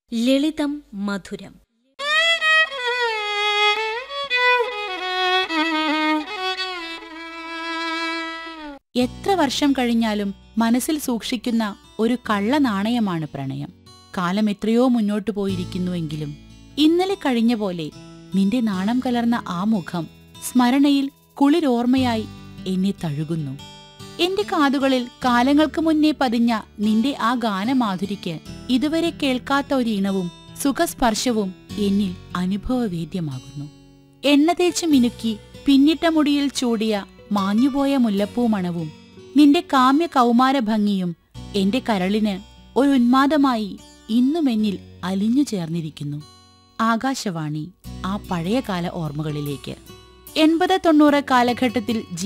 ലളിതം മധുരം എത്ര വർഷം കഴിഞ്ഞാലും മനസ്സിൽ സൂക്ഷിക്കുന്ന ഒരു കള്ള നാണയമാണ് പ്രണയം കാലം എത്രയോ മുന്നോട്ടു പോയിരിക്കുന്നുവെങ്കിലും ഇന്നലെ കഴിഞ്ഞ പോലെ നിന്റെ നാണം കലർന്ന ആ മുഖം സ്മരണയിൽ കുളിരോർമ്മയായി എന്നെ തഴുകുന്നു എന്റെ കാതുകളിൽ കാലങ്ങൾക്ക് മുന്നേ പതിഞ്ഞ നിന്റെ ആ ഗാനമാധുരിക്ക് ഇതുവരെ കേൾക്കാത്ത ഒരു ഇണവും സുഖസ്പർശവും എന്നിൽ അനുഭവവേദ്യമാകുന്നു എണ്ണ തേച്ച് മിനുക്കി പിന്നിട്ട മുടിയിൽ ചൂടിയ മാഞ്ഞുപോയ മുല്ലപ്പൂ മണവും നിന്റെ കാമ്യ കൗമാര ഭംഗിയും എന്റെ കരളിന് ഒരു ഉന്മാദമായി ഇന്നും എന്നിൽ അലിഞ്ഞു ചേർന്നിരിക്കുന്നു ആകാശവാണി ആ പഴയകാല ഓർമ്മകളിലേക്ക് എൺപത് തൊണ്ണൂറ് കാലഘട്ടത്തിൽ